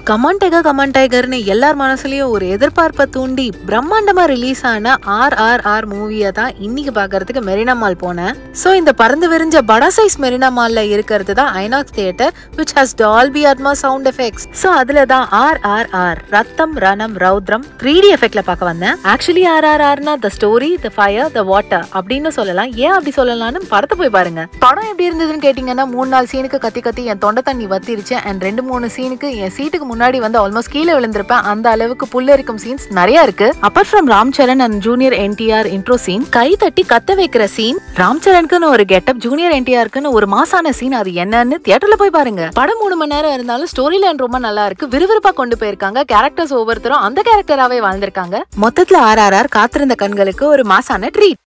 come on tiger come on டைகர்னு எல்லார் மனசுலயும் ஒரு எதிர்பார்ப்பை தூண்டி பிரம்மாண்டமா ரிலீஸ் ஆன ஆர் ஆர் ஆர் மூவியை தான் இன்னைக்கு பாக்குறதுக்கு மெரினா மால் போனேன் சோ இந்த பறந்து விரிஞ்ச படா சைஸ் மெரினா மால்ல இருக்கிறது தான் INOX theatre which has Dolby Atmos sound effects so அதுல தான் ஆர் ஆர் ஆர் ரத்தம் ரணம் ரௌத்ரம் த்ரீ டி எஃபெக்ட்ல பார்க்க வந்தேன் ஆக்சுவலி ஆர் ஆர் ஆர்னா the story the fire the water அப்படின்னு சொல்லலாம் ஏன் அப்படி சொல்லலாம்னு படத்தை போய் பாருங்க படம் எப்படி இருந்ததுன்னு கேட்டீங்கன்னா மூணு நாலு சீனுக்கு கத்தி கத்தி என் தொண்டை தண்ணி வத்திருச்சு அண்ட் ரெண்டு மூணு சீனுக்கு என் சீட்டுக்கு முன்னாடி வந்து ஆல்மோஸ்ட் கீழே விழுந்திருப்பேன் அந்த அளவுக்கு புல்லரிக்கும் சீன்ஸ் நிறைய இருக்கு apart from Ram Charan and junior NTR intro scene கை தட்டி கத்த வைக்கிற சீன் ராம் சரணுக்குன்னு ஒரு கெட்டப் ஜூனியர் என்டிஆருக்குன்னு ஒரு மாசான சீன் அது என்னன்னு தியேட்டர்ல போய் பாருங்க படம் மூணு மணி நேரம் இருந்தாலும் ஸ்டோரி லைன் ரொம்ப நல்லா இருக்கு விறுவிறுப்பா கொண்டு போயிருக்காங்க கேரக்டர்ஸ் ஒவ்வொருத்தரும் அந்த கேரக்டராவே வாழ்ந்திருக்காங்க மொத்தத்துல ஆர் ஆர் ஆர் காத்திருந்த கண்களுக்கு ஒரு மாசான ட்ரீட்